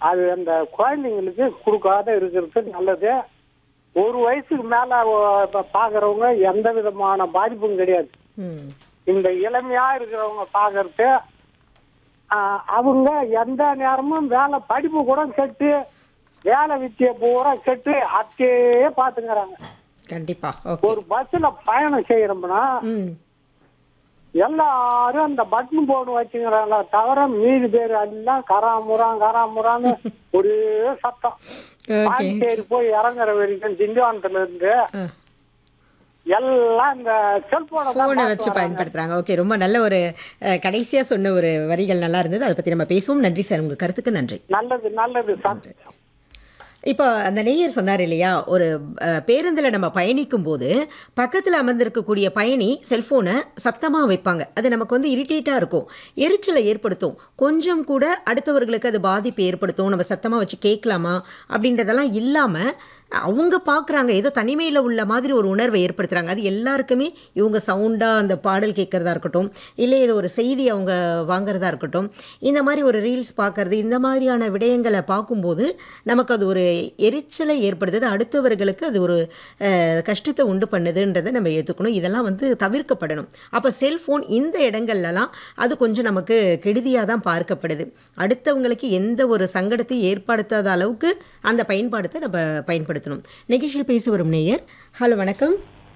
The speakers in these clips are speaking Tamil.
அது அந்த குழந்தைங்களுக்கு கொடுக்காத இருக்கிறது நல்லது ஒரு வயசுக்கு மேல ஒ- ப- பாக்குறவங்க எந்த விதமான பாதிப்பும் கிடையாது ம் இந்த இளமையா இருக்கிறவங்க பாக்குறது ஆஹ், அவங்க எந்த நேரமும் வேலை படிப்பு கூட கெட்டு வேலை வித்திய பூரா கெட்டு அத்தையே பாத்துக்கிறாங்க கண்டிப்பா ஓகே ஒரு பஸ்ல பயணம் செய்யறோம்னா ம் எல்லாரும் அந்த பட்டன் போர்டு வச்சுக்கிறாங்களா தவிர மீதி பேர் எல்லாம் கராமுறான் கராமுறான்னு ஒரே சத்தம் ஓகே பாண்டிச்சேரி போய் இறங்குற வரைக்கும் திண்டிவனத்துல இருந்து ஆ எல்லாம் இந்த செல்போனை ஃபோனை வச்சு பயன்படுத்துறாங்க ஓகே ரொம்ப நல்ல ஒரு அஹ், கடைசியா சொன்ன ஒரு வரிகள் நல்லா இருந்தது அதை பத்தி நம்ம பேசுவோம் நன்றி சார் உங்க கருத்துக்கு நன்றி நல்லது நல்லது சந்தோஷம் இப்போ அந்த நெய்யர் சொன்னார் இல்லையா ஒரு பேருந்தில் நம்ம பயணிக்கும் போது பக்கத்தில் அமர்ந்திருக்கக்கூடிய பயணி செல்ஃபோனை சத்தமாக வைப்பாங்க அது நமக்கு வந்து இரிட்டேட்டாக இருக்கும் எரிச்சலை ஏற்படுத்தும் கொஞ்சம் கூட அடுத்தவர்களுக்கு அது பாதிப்பு ஏற்படுத்தும் நம்ம சத்தமாக வச்சு கேட்கலாமா அப்படின்றதெல்லாம் இல்லாமல் அவங்க பார்க்குறாங்க ஏதோ தனிமையில் உள்ள மாதிரி ஒரு உணர்வை ஏற்படுத்துகிறாங்க அது எல்லாருக்குமே இவங்க சவுண்டாக அந்த பாடல் கேட்குறதா இருக்கட்டும் இல்லை ஏதோ ஒரு செய்தி அவங்க வாங்குறதா இருக்கட்டும் இந்த மாதிரி ஒரு ரீல்ஸ் பார்க்கறது இந்த மாதிரியான விடயங்களை பார்க்கும்போது நமக்கு அது ஒரு எரிச்சலை ஏற்படுத்துது அடுத்தவர்களுக்கு அது ஒரு அஹ், கஷ்டத்தை உண்டு பண்ணுதுன்றதை நம்ம ஏற்றுக்கணும் இதெல்லாம் வந்து தவிர்க்கப்படணும் அப்போ செல்ஃபோன் இந்த இடங்கள்லலாம் அது கொஞ்சம் நமக்கு கெடுதியாக தான் பார்க்கப்படுது அடுத்தவங்களுக்கு எந்த ஒரு சங்கடத்தையும் ஏற்படுத்தாத அளவுக்கு அந்த பயன்பாடத்தை நம்ம பயன்படுத்தணும் நிகழ்ச்சியில் பேச வரும் நேயர் ஹலோ வணக்கம்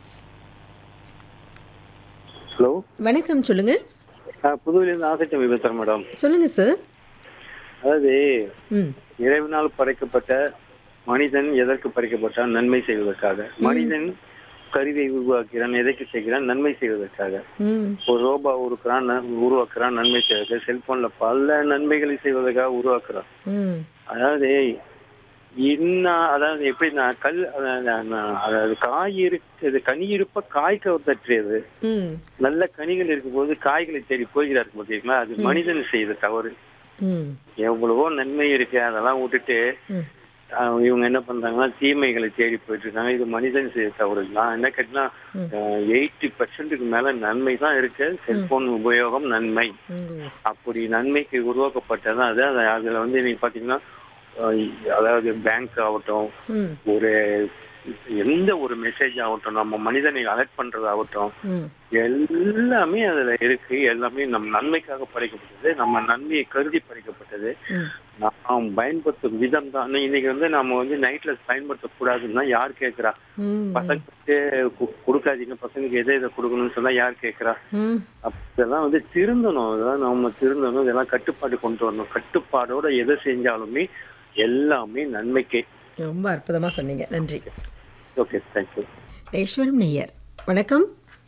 ஹலோ வணக்கம் சொல்லுங்க புதுவையிலிருந்து ஆசைச்சம் பேசுறேன் மேடம் சொல்லுங்க சார் அதாவது ம் இறைவனால் படைக்கப்பட்ட மனிதன் எதற்கு படைக்கப்பட்டான் நன்மை செய்வதற்காக மனிதன் கருவியை உருவாக்கிறான் எதற்கு செய்கிறான் நன்மை செய்வதற்காக ம் ஒரு ரோபா உருக்குறான் ந- உருவாக்குறான் நன்மை செய்வதற்கு செல்போன்ல பல நன்மைகளை செய்வதற்காக உருவாக்குறான் ம் அதாவது இன்னும் அதாவது எப்படின்னா கல் அதாவது அதாவது காய் இருக்குது கனி இருப்ப காய் கவர்த்தற்றியது ம் நல்ல கனிகள் இருக்கும்போது காய்களை தேடி போகிறார் பார்த்தீங்களா அது மனிதன் செய்த தவறு ம் எவ்வளவோ நன்மை இருக்கு அதெல்லாம் விட்டுட்டு ம் ஆஹ், இவங்க என்ன பண்றாங்கன்னா தீமைகளை தேடி போயிட்டு இருக்காங்க இது மனிதன் செய்த தவறு நான் என்ன கேட்டா எயிட்டி பர்சன்ட்டுக்கு மேல நன்மை தான் இருக்கு செல்போன் உபயோகம் நன்மை ம் அப்படி நன்மைக்கு உருவாக்கப்பட்டதான் அது அது- அதுல வந்து நீங்க பாத்தீங்கன்னா ஆஹ், அதாவது பேங்க் ஆகட்டும் ம் ஒரு எந்த ஒரு மெசேஜ் ஆகட்டும் நம்ம மனிதனை அலர்ட் பண்றதாகட்டும் ம் எல்லாமே அதுல இருக்கு எல்லாமே நம் நன்மைக்காக படைக்கப்பட்டது நம்ம நன்மையை கருதி படைக்கப்பட்டது ம் நாம் பயன்படுத்தும் விதம் தான் இன்னைக்கு வந்து நம்ம வந்து நைட்ல பயன்படுத்தக்கூடாதுன்னா யார் கேக்குறா ம் பசங்களுக்கு கு- கொடுக்காதீங்க பசங்களுக்கு எதை எதை கொடுக்கணும்னு சொன்னா யார் கேக்குறா ம் அப்ப இதெல்லாம் வந்து திருந்தணும் இதெல்லாம் நம்ம திருந்தணும் இதெல்லாம் கட்டுப்பாடு கொண்டு வரணும் கட்டுப்பாடோட எதை செஞ்சாலுமே எல்லாமே நன்மைக்கே ரொம்ப அற்புதமாக சொன்னீங்க நன்றி ஓகே தேங்க்யூ ஈஸ்வரம் நெய்யர் வணக்கம்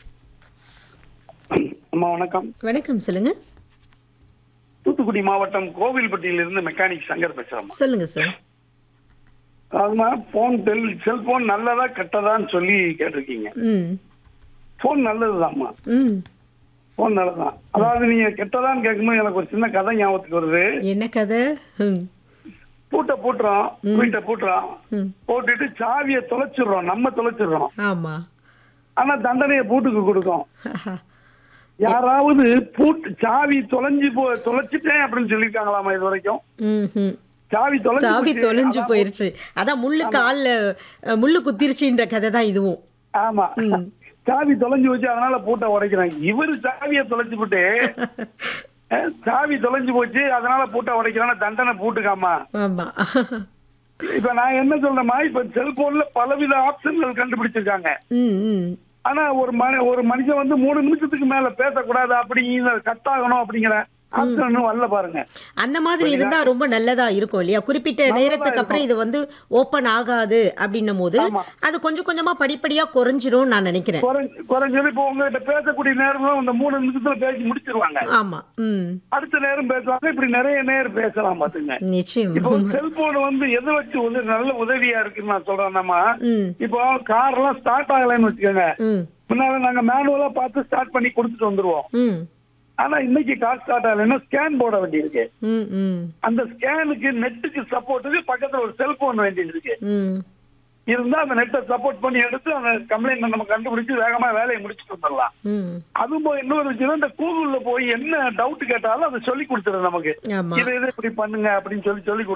அம்மா வணக்கம் வணக்கம் சொல்லுங்க தூத்துக்குடி மாவட்டம் கோவில்பட்டியிலிருந்து மெக்கானிக் சங்கர் பேசுறேம்மா சொல்லுங்க சார் அதுமா போன் செல் செல்போன் நல்லதா கெட்டதான்னு சொல்லி கேட்டிருக்கீங்க ம் போன் நல்லதுதாம்மா ம் போன் நல்லதுதான் அதாவது நீங்க கெட்டதான்னு கேட்கும்போது எனக்கு ஒரு சின்ன கதை ஞாபகத்துக்கு வருது என்ன கதை ம் பூட்டை பூட்டுறோம் வீட்டை பூட்டுறோம் ம் போட்டுட்டு சாவியை தொலைச்சிடுறோம் நம்ம தொலைச்சிடுறோம் ஆமாம் ஆனா தண்டனையை பூட்டுக்கு கொடுக்கும் யாராவது பூட்டு சாவி தொலைஞ்சு போ தொலைச்சிட்டேன் அப்படின்னு சொல்லியிருக்காங்களாமா இது வரைக்கும் ம் ம் சாவி தொலைஞ்சு சாவி போச்சு. தொலைஞ்சு அதான் போயிருச்சு அதான் முள்ளு காலில் முள்ளு குத்திருச்சுன்ற கதை தான் இதுவும் ஆமா சாவி தொலைஞ்சு வச்சு அதனால பூட்டை உடைக்கிறாங்க இவரு சாவியை தொலைச்சு விட்டு அஹ், சாவி தொலைஞ்சு போச்சு அதனால பூட்டை உடைக்கிறான தண்டனை பூட்டுக்காமா ஆமாம் இப்ப நான் என்ன சொல்றேன்னா இப்ப செல்போன்ல பலவித ஆப்ஷன்கள் கண்டுபிடிச்சிருக்காங்க ம் ம் ஆனா ஒரு மனி ஒரு மனுஷன் வந்து மூணு நிமிஷத்துக்கு மேல பேசக்கூடாது அப்படிங்கிற கட் ஆகணும் அப்படிங்கிற ஆப்ஷன் இன்னும் வரல பாருங்க அந்த மாதிரி இருந்தா ரொம்ப நல்லதா இருக்கும் இல்லையா குறிப்பிட்ட நேரத்துக்கு அப்புறம் இது வந்து ஓபன் ஆகாது அப்படின்னும் போது அது கொஞ்சம் கொஞ்சமா படிப்படியா குறைஞ்சிரும் நான் நினைக்கிறேன் குறைஞ்சு குறைஞ்சது இப்ப உங்ககிட்ட பேசக்கூடிய நேரம் இந்த மூணு நிமிஷத்துல பேசி முடிச்சிருவாங்க ஆமா ம் அடுத்த நேரம் பேசுவாங்க இப்படி நிறைய நேரம் பேசலாம் பாத்துங்க நிச்சயம் இப்போ செல்போன் வந்து எதை வச்சு வந்து நல்ல உதவியா இருக்குன்னு நான் சொல்றேன் நம்ம ம் இப்போ கார் எல்லாம் ஸ்டார்ட் ஆகலைன்னு வச்சுக்கோங்க ம் முன்னால நாங்க மேனுவலா பார்த்து ஸ்டார்ட் பண்ணி கொடுத்துட்டு வந்துருவோம் ம் ஆனா இன்னைக்கு கார் ஸ்டார்ட் ஆகலைன்னா ஸ்கேன் போட வேண்டியிருக்கு ம் ம் அந்த ஸ்கேனுக்கு நெட்டுக்கு சப்போர்ட்டுக்கு பக்கத்துல ஒரு செல்போன் வேண்டியது இருக்கு ம் இருந்தா அந்த நெட்டை சப்போர்ட் பண்ணி எடுத்து அந்த கம்ப்ளைண்ட் நம்ம கண்டுபிடிச்சு வேகமா வேலையை முடிச்சுட்டு வந்துடலாம் ம் அதுவும் போய் இன்னொரு விஷயம் இந்த கூகுள்ல போய் என்ன டவுட் கேட்டாலும் அதை சொல்லி கொடுத்துரும் நமக்கு ஆமா இது இது இப்படி பண்ணுங்க அப்படின்னு சொல்லி சொல்லி